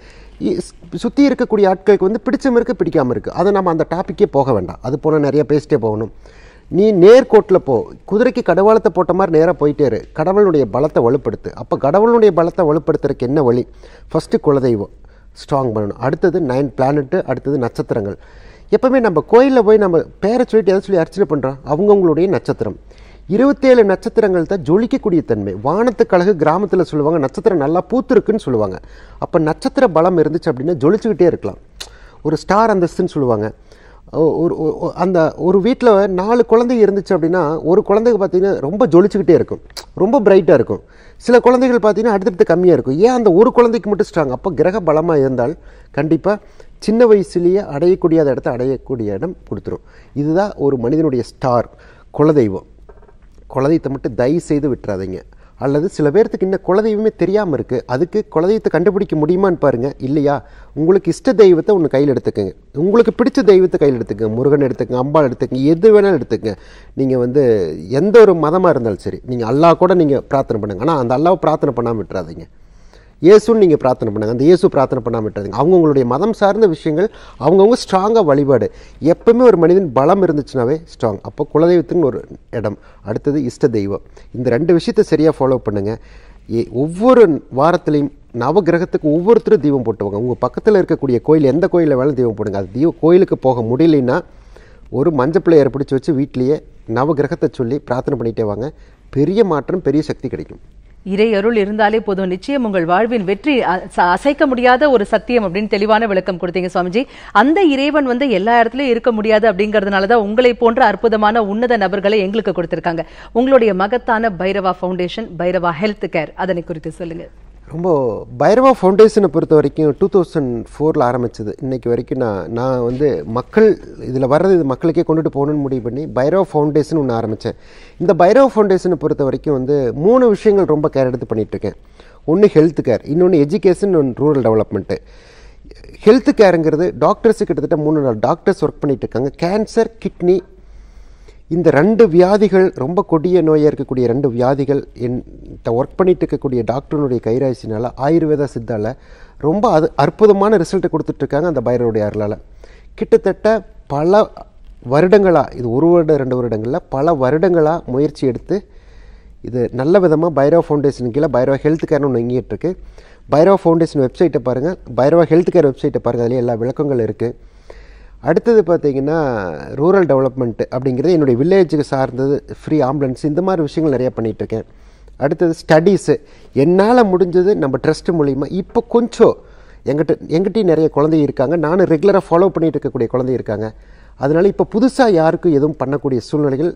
சுற்றி இருக்கக்கூடிய ஆட்களுக்கு வந்து பிடிச்சம் இருக்கு பிடிக்காம இருக்குது அதை நம்ம அந்த டாப்பிக்கே போக வேண்டாம் அது போல் நிறைய பேசிட்டே போகணும் நீ நேர்கோட்டில் போ குதிரைக்கு கடவாளத்தை போட்ட மாதிரி நேராக போயிட்டே இரு கடவுளுடைய பலத்தை வலுப்படுத்து அப்போ கடவுளுடைய பலத்தை வலுப்படுத்துறதுக்கு என்ன வழி ஃபஸ்ட்டு குலதெய்வம் ஸ்ட்ராங் பண்ணணும் அடுத்தது நைன் பிளானட்டு அடுத்தது நட்சத்திரங்கள் எப்பவுமே நம்ம கோயிலில் போய் நம்ம பேரை சொல்லிட்டு எதை சொல்லி அர்ச்சனை பண்ணுறோம் அவங்கவுங்களுடைய நட்சத்திரம் இருபத்தேழு நட்சத்திரங்கள் தான் ஜொலிக்கக்கூடிய தன்மை வானத்துக்கழகு கிராமத்தில் சொல்லுவாங்க நட்சத்திரம் நல்லா பூத்துருக்குன்னு சொல்லுவாங்க அப்போ நட்சத்திர பலம் இருந்துச்சு அப்படின்னா ஜொலிச்சுக்கிட்டே இருக்கலாம் ஒரு ஸ்டார் அந்தஸ்துன்னு சொல்லுவாங்க ஒ- ஒரு ஒ- ஒ- அந்த ஒரு வீட்டில் நாலு குழந்தை இருந்துச்சு அப்படின்னா ஒரு குழந்தைக்கு பார்த்தீங்கன்னா ரொம்ப ஜொலிச்சுக்கிட்டே இருக்கும் ரொம்ப பிரைட்டாக இருக்கும் சில குழந்தைகள் பார்த்தீங்கன்னா அடுத்தடுத்து கம்மியாக இருக்கும் ஏன் அந்த ஒரு குழந்தைக்கு மட்டும் ஸ்ட்ராங் அப்போ கிரக பலமாக இருந்தால் கண்டிப்பாக சின்ன வயசுலேயே அடையக்கூடிய இடத்த அடையக்கூடிய இடம் கொடுத்துரும் இதுதான் ஒரு மனிதனுடைய ஸ்டார் குலதெய்வம் குலதெய்வத்தை மட்டும் தயவு செய்து விட்டுறாதீங்க அல்லது சில பேர்த்துக்கு இன்னும் குலதெய்வமே தெரியாமல் இருக்குது அதுக்கு குலதெய்வத்தை கண்டுபிடிக்க முடியுமான்னு பாருங்கள் இல்லையா உங்களுக்கு இஷ்ட தெய்வத்தை ஒன்று கையில் எடுத்துக்கங்க உங்களுக்கு பிடிச்ச தெய்வத்தை கையில் எடுத்துக்கங்க முருகன் எடுத்துக்கங்க அம்பாள் எடுத்துக்கங்க எது வேணாலும் எடுத்துக்கங்க நீங்கள் வந்து எந்த ஒரு மதமாக இருந்தாலும் சரி நீங்கள் அல்லாஹ் கூட நீங்கள் பிரார்த்தனை பண்ணுங்க ஆனால் அந்த அல்லாவை பிரார்த்தனை பண்ணாமல் விட்டுறாதீங்க இயேசுன்னு நீங்கள் பிரார்த்தனை பண்ணுங்க அந்த இயேசு பிரார்த்தனை பண்ணாமல் விட்டுறாதீங்க அவங்கவுங்களுடைய மதம் சார்ந்த விஷயங்கள் அவங்கவுங்க ஸ்ட்ராங்காக வழிபாடு எப்பவுமே ஒரு மனிதன் பலம் இருந்துச்சுனாவே ஸ்ட்ராங் அப்போ குலதெய்வத்துன்னு ஒரு இடம் அடுத்தது இஷ்ட தெய்வம் இந்த ரெண்டு விஷயத்தை சரியாக ஃபாலோ பண்ணுங்க ஏ ஒவ்வொரு வாரத்துலையும் நவகிரகத்துக்கு ஒவ்வொருத்தரும் தீபம் போட்டுவாங்க உங்கள் பக்கத்தில் இருக்கக்கூடிய கோயில் எந்த கோயிலில் வேணாலும் தீபம் போடுங்க அது தீப கோயிலுக்கு போக முடியலைன்னா ஒரு மஞ்சள் பிள்ளையரை பிடிச்சி வச்சு வீட்டிலேயே நவகிரகத்தை சொல்லி பிரார்த்தனை பண்ணிட்டே வாங்க பெரிய மாற்றம் பெரிய சக்தி கிடைக்கும் இறை அருள் இருந்தாலே போதும் நிச்சயம் உங்கள் வாழ்வின் வெற்றி அ- ச- அசைக்க முடியாத ஒரு சத்தியம் அப்படின்னு தெளிவான விளக்கம் கொடுத்தீங்க சுவாமிஜி அந்த இறைவன் வந்து எல்லா இடத்துலயும் இருக்க முடியாது அப்படிங்கறதுனால தான் உங்களை போன்ற அற்புதமான உன்னத நபர்களை எங்களுக்கு கொடுத்திருக்காங்க உங்களுடைய மகத்தான Bhairava foundation Bhairava health care அதனை குறித்து சொல்லுங்க ரொம்ப பைரவா ஃபவுண்டேஷனை பொறுத்த வரைக்கும் டூ தௌசண்ட் ஃபோரில் ஆரம்பிச்சது இன்னைக்கு வரைக்கும் நான் நான் வந்து மக்கள் இதில் வர்றது இது மக்களுக்கே கொண்டுட்டு போகணும்னு முடிவு பண்ணி பைரவா ஃபவுண்டேஷன் ஒன்று ஆரம்பித்தேன் இந்த பைரவா ஃபவுண்டேஷனை பொறுத்த வரைக்கும் வந்து மூணு விஷயங்கள் ரொம்ப கேர் எடுத்து பண்ணிட்டு இருக்கேன் ஒன்று ஹெல்த் கேர் இன்னொன்று எஜுகேஷன் ஒன்று ரூரல் டெவலப்மெண்ட்டு ஹெல்த் கேருங்கிறது டாக்டர்ஸ் கிட்டத்தட்ட மூணு நாள் டாக்டர்ஸ் ஒர்க் பண்ணிட்டு இருக்காங்க கேன்சர் கிட்னி இந்த ரெண்டு வியாதிகள் ரொம்ப கொடிய நோயாக இருக்கக்கூடிய ரெண்டு வியாதிகள் என் ஒர்க் பண்ணிட்டு இருக்கக்கூடிய டாக்டருடைய கைராசினால ஆயுர்வேதா சித்தால ரொம்ப அது அற்புதமான ரிசல்ட்டை கொடுத்துட்ருக்காங்க அந்த பைரவருடைய அருளால் கிட்டத்தட்ட பல வருடங்களாக இது ஒரு வருடம் ரெண்டு வருடங்களில் பல வருடங்களாக முயற்சி எடுத்து இது நல்ல விதமாக பைரவ ஃபவுண்டேஷன் கீழே பைரவ ஹெல்த் கேர்னு ஒன்று இயங்கிட்டு இருக்கு பைரவ ஃபவுண்டேஷன் வெப்சைட்டை பாருங்கள் பைரவ ஹெல்த் கேர் வெப்சைட்டை பாருங்கள் அதில் எல்லா விளக்கங்கள் இருக்குது அடுத்தது பார்த்தீங்கன்னா ரூரல் டெவலப்மெண்ட் அப்படிங்கிறது என்னுடைய வில்லேஜுக்கு சார்ந்தது ஃப்ரீ ஆம்புலன்ஸ் இந்த மாதிரி விஷயங்கள் நிறைய பண்ணிகிட்டு இருக்கேன் அடுத்தது ஸ்டடீஸு என்னால் முடிஞ்சது நம்ம ட்ரஸ்ட் மூலிமா இப்போ கொஞ்சம் எங்கிட்ட எங்கிட்டையும் நிறைய குழந்தை இருக்காங்க நானும் ரெகுலராக ஃபாலோ பண்ணிட்டு இருக்கக்கூடிய குழந்தை இருக்காங்க அதனால இப்போ புதுசாக யாருக்கும் எதுவும் பண்ணக்கூடிய சூழ்நிலைகள்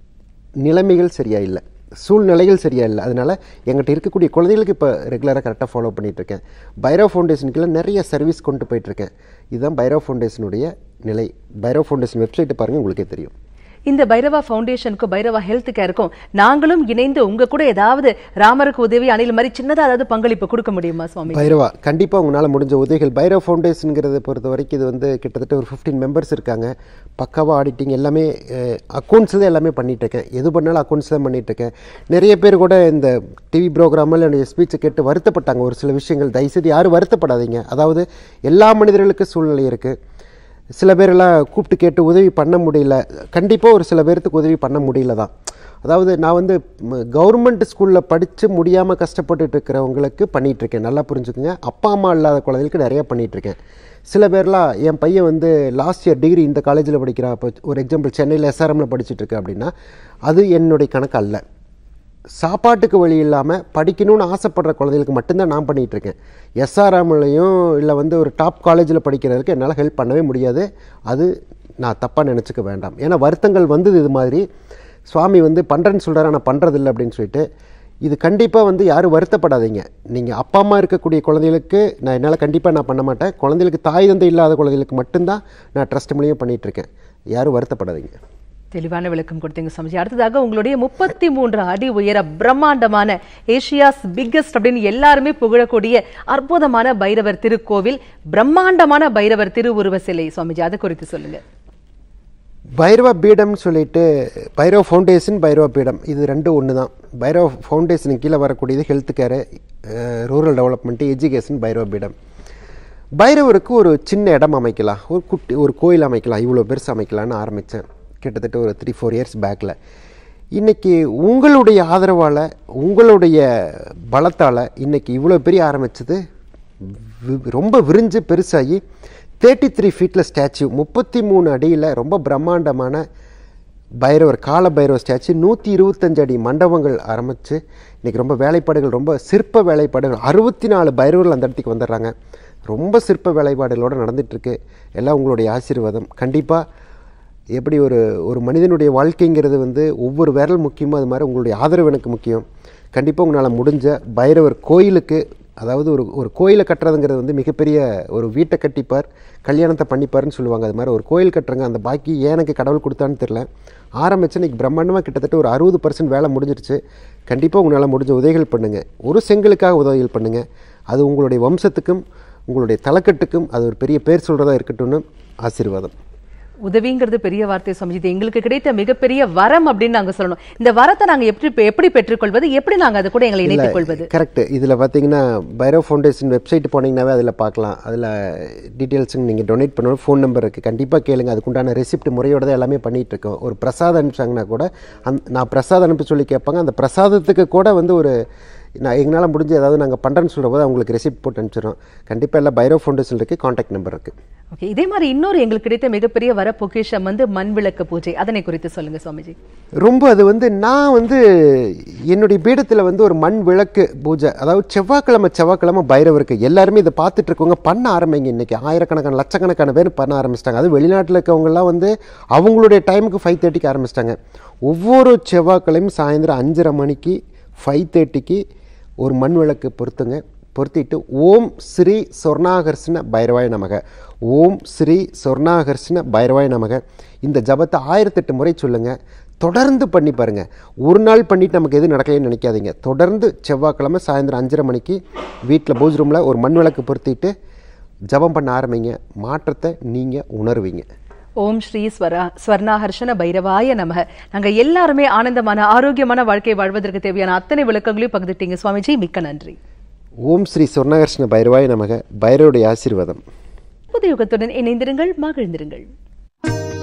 நிலைமைகள் சரியா இல்லை சூழ்நிலைகள் சரியா இல்லை அதனால எங்கிட்ட இருக்கக்கூடிய குழந்தைகளுக்கு இப்போ ரெகுலராக கரெக்டாக ஃபாலோ பண்ணிட்டு இருக்கேன் பைரவ் ஃபவுண்டேஷனுக்குள்ள நிறைய சர்வீஸ் கொண்டு போயிட்டு இருக்கேன் இதுதான் பைரவ் ஃபவுண்டேஷனுடைய நிலை பைரவ் ஃபவுண்டேஷன் வெப்சைட்டை பாருங்கள் உங்களுக்கே தெரியும் இந்த பைரவா ஃபவுண்டேஷனுக்கும் பைரவா ஹெல்த் கேருக்கும் நாங்களும் இணைந்து உங்க கூட ஏதாவது ராமருக்கு உதவி அணில் மாதிரி சின்னதா ஏதாவது பங்களிப்பு கொடுக்க முடியுமா சுவாமி பைரவா கண்டிப்பாக உங்களால் முடிஞ்ச உதவிகள் பைரவ் ஃபவுண்டேஷனுங்கிறத பொறுத்த வரைக்கும் இது வந்து கிட்டத்தட்ட ஒரு ஃபிஃப்டீன் மெம்பர்ஸ் இருக்காங்க பக்காவாக ஆடிட்டிங் எல்லாமே அக்கௌண்ட்ஸ் தான் எல்லாமே பண்ணிட்டு இருக்கேன் எது பண்ணாலும் அக்கௌண்ட்ஸ் தான் பண்ணிட்டு இருக்கேன் நிறைய பேர் கூட இந்த டிவி ப்ரோக்ராமில் என்னுடைய ஸ்பீச்சை கேட்டு வருத்தப்பட்டாங்க ஒரு சில விஷயங்கள் தயவுசெய்து யாரும் வருத்தப்படாதீங்க அதாவது எல்லா மனிதர்களுக்கும் சூழ்நிலை இருக்குது சில பேரெல்லாம் கூப்பிட்டு கேட்டு உதவி பண்ண முடியல கண்டிப்பாக ஒரு சில பேர்த்துக்கு உதவி பண்ண முடியல தான் அதாவது நான் வந்து கவர்மெண்ட் ஸ்கூலில் படித்து முடியாமல் கஷ்டப்பட்டுட்டு இருக்கிறவங்களுக்கு பண்ணிட்டு இருக்கேன் நல்லா புரிஞ்சுக்குங்க அப்பா அம்மா இல்லாத குழந்தைகளுக்கு நிறைய பண்ணிட்டு இருக்கேன் சில பேர்லாம் என் பையன் வந்து லாஸ்ட் இயர் டிகிரி இந்த காலேஜில் படிக்கிறான் இப்போ ஒரு எக்ஸாம்பிள் சென்னையில் எஸ்ஆர்எம்ல படிச்சுட்டு இருக்கேன் அப்படின்னா அது என்னுடைய கணக்கு அல்ல சாப்பாட்டுக்கு வழி இல்லாமல் படிக்கணும்னு ஆசைப்படுற குழந்தைகளுக்கு மட்டும்தான் நான் பண்ணிகிட்டு இருக்கேன் எஸ்ஆர்எம்லையும் இல்லை வந்து ஒரு டாப் காலேஜில் படிக்கிறதுக்கு என்னால் ஹெல்ப் பண்ணவே முடியாது அது நான் தப்பாக நினச்சிக்க வேண்டாம் ஏன்னா வருத்தங்கள் வந்தது இது மாதிரி சுவாமி வந்து பண்ணுறேன்னு சொல்கிறாரு ஆனால் பண்ணுறதில்ல அப்படின்னு சொல்லிட்டு இது கண்டிப்பாக வந்து யாரும் வருத்தப்படாதீங்க நீங்கள் அப்பா அம்மா இருக்கக்கூடிய குழந்தைகளுக்கு நான் என்னால் கண்டிப்பாக நான் பண்ண மாட்டேன் குழந்தைகளுக்கு தாய் தந்தை இல்லாத குழந்தைகளுக்கு மட்டும்தான் நான் ட்ரஸ்ட் மூலியம் பண்ணிகிட்டு இருக்கேன் யாரும் வருத்தப்படாதீங்க தெளிவான விளக்கம் கொடுத்தீங்க சமஜி அடுத்ததாக உங்களுடைய முப்பத்தி மூன்று அடி உயர பிரம்மாண்டமான ஏசியாஸ் பிக்கஸ்ட் அப்படின்னு எல்லாருமே புகழக்கூடிய அற்புதமான பைரவர் திருக்கோவில் பிரம்மாண்டமான பைரவர் திருவுருவ சிலை சுவாமிஜி அதை குறித்து சொல்லுங்க பைரவ பீடம்னு சொல்லிட்டு பைரவ ஃபவுண்டேஷன் பைரவ பீடம் இது ரெண்டும் ஒன்று தான் பைரவ ஃபவுண்டேஷனுக்கு கீழே வரக்கூடியது health care rural development education Bhairava பீடம் பைரவருக்கு ஒரு சின்ன இடம் அமைக்கலாம் ஒரு குட்டி ஒரு கோயில் அமைக்கலாம் இவ்வளோ பெருசு அமைக்கலாம்னு ஆரம்பித்தேன் கிட்டத்தட்ட ஒரு த்ரீ ஃபோர் இயர்ஸ் பேக்கில் இன்றைக்கி உங்களுடைய ஆதரவால் உங்களுடைய பலத்தால் இன்றைக்கி இவ்வளோ பெரிய ஆரம்பித்தது ரொம்ப விரிஞ்சு பெருசாகி தேர்ட்டி த்ரீ ஃபீட்டில் ஸ்டாச்சு முப்பத்தி மூணு அடியில் ரொம்ப பிரம்மாண்டமான பைரவர் கால பைரவர் ஸ்டாச்சு நூற்றி இருபத்தஞ்சு அடி மண்டபங்கள் ஆரம்பித்து இன்றைக்கி ரொம்ப வேலைப்பாடுகள் ரொம்ப சிற்ப வேலைப்பாடுகள் அறுபத்தி நாலு பைரவர்கள் அந்த இடத்துக்கு வந்துடுறாங்க ரொம்ப சிற்ப வேலைப்பாடுகளோடு நடந்துகிட்ருக்கு எல்லாம் உங்களுடைய ஆசீர்வாதம் கண்டிப்பாக எப்படி ஒரு ஒரு மனிதனுடைய வாழ்க்கைங்கிறது வந்து ஒவ்வொரு விரல் முக்கியமோ அது மாதிரி உங்களுடைய ஆதரவு எனக்கு முக்கியம் கண்டிப்பாக உங்களால் முடிஞ்ச பைரவர் கோயிலுக்கு அதாவது ஒரு ஒரு கோயிலை கட்டுறதுங்கிறது வந்து மிகப்பெரிய ஒரு வீட்டை கட்டிப்பார் கல்யாணத்தை பண்ணிப்பார்னு சொல்லுவாங்க அது மாதிரி ஒரு கோயில் கட்டுறங்க அந்த பாக்கி ஏன் எனக்கு கடவுள் கொடுத்தான்னு தெரில ஆரம்பித்து இன்றைக்கி பிரம்மாண்டமாக கிட்டத்தட்ட ஒரு அறுபது பர்சன்ட் வேலை முடிஞ்சிருச்சு கண்டிப்பாக உங்களால் முடிஞ்ச உதவிகள் பண்ணுங்கள் ஒரு செங்கலுக்காக உதவிகள் பண்ணுங்கள் அது உங்களுடைய வம்சத்துக்கும் உங்களுடைய தலைக்கட்டுக்கும் அது ஒரு பெரிய பேர் சொல்கிறதா இருக்கட்டும்னு ஆசீர்வாதம் உதவிங்கிறது பெரிய வார்த்தை சுவாமிஜி இது எங்களுக்கு கிடைத்த மிகப்பெரிய வரம் அப்படின்னு நாங்க சொல்லணும் இந்த வரத்தை நாங்க எப்படி எப்படி பெற்றுக்கொள்வது எப்படி நாங்க அதை கூட எங்களை இணைத்துக் கொள்வது கரெக்ட் இதில் பார்த்தீங்கன்னா பைரவ் ஃபவுண்டேஷன் வெப்சைட் போனீங்கன்னாவே அதில் பார்க்கலாம் அதில் டீட்டெயில்ஸுங்க நீங்கள் டொனேட் பண்ணணும் ஃபோன் நம்பர் இருக்குது கண்டிப்பாக கேளுங்க அதுக்குண்டான ரெசிப்ட் முறையோட தான் எல்லாமே பண்ணிகிட்டு இருக்கோம் ஒரு பிரசாதம் அனுப்பிச்சாங்கன்னா கூட அந் நான் பிரசாதம் அனுப்பி சொல்லி கேட்பாங்க அந்த பிரசாதத்துக்கு கூட வந்து ஒரு நான் எங்களால் முடிஞ்ச ஏதாவது நாங்கள் பண்ணுறேன்னு சொல்கிற போது அவங்களுக்கு ரெசிப்ட் போட்டு அனுப்பிச்சிடும் கண்டிப்பாக எல்லாம் பைரவ் ஃபவுண்டேஷன் இருக்குது காண்டாக்ட் நம்பர் இருக்குது ஓகே இதே மாதிரி இன்னொரு எங்களுக்கு கிடைத்த மிகப்பெரிய வர பொக்கிஷம் வந்து மண் விளக்கு பூஜை அதனை குறித்து சொல்லுங்க சுவாமிஜி ரொம்ப அது வந்து நான் வந்து என்னுடைய பீடத்தில் வந்து ஒரு மண் விளக்கு பூஜை அதாவது செவ்வாய்க்கிழமை செவ்வாய்க்கிழமை பைரவருக்கு எல்லாருமே இதை பார்த்துட்டு இருக்கவங்க பண்ண ஆரம்பிங்க இன்னைக்கு ஆயிரக்கணக்கான லட்சக்கணக்கான பேர் பண்ண ஆரம்பிச்சிட்டாங்க அது வெளிநாட்டில் இருக்கவங்கலாம் வந்து அவங்களுடைய டைமுக்கு ஃபைவ் தேர்ட்டிக்கு ஆரம்பிச்சிட்டாங்க ஒவ்வொரு செவ்வாய்க்கிழமையும் சாயந்தரம் அஞ்சரை மணிக்கு ஃபைவ் தேர்ட்டிக்கு ஒரு மண் விளக்கு பொருத்துங்க பொருத்திட்டு ஓம் ஸ்ரீ சொர்ணாகர்ஷ்ண பைரவாய நமக ஓம் ஸ்ரீ சொர்ணாகர்ஷ்ண பைரவாய நமக இந்த ஜபத்தை ஆயிரத்தெட்டு முறை சொல்லுங்க தொடர்ந்து பண்ணி பாருங்க ஒரு நாள் பண்ணிட்டு நமக்கு எதுவும் நடக்கலைன்னு நினைக்காதீங்க தொடர்ந்து செவ்வாய்க்கிழமை சாயந்தரம் அஞ்சரை மணிக்கு வீட்டில் பூஜ் ரூமில் ஒரு மண் விளக்கு பொருத்திட்டு ஜபம் பண்ண ஆரம்பிங்க மாற்றத்தை நீங்கள் உணர்வீங்க ஓம் ஸ்ரீ ஸ்வரா ஸ்வர்ணாஹர்ஷன பைரவாய நமக நாங்க எல்லாருமே ஆனந்தமான ஆரோக்கியமான வாழ்க்கை வாழ்வதற்கு தேவையான அத்தனை விளக்கங்களையும் பகிர்ந்துட்டீங்க சுவாமிஜி மிக்க நன்றி ஓம் ஸ்ரீ சொர்ணகர்ஷ்ண பைரவாய நமக பைரவருடைய ஆசீர்வாதம் புது யுகத்துடன் இணைந்திருங்கள் மகிழ்ந்திருங்கள்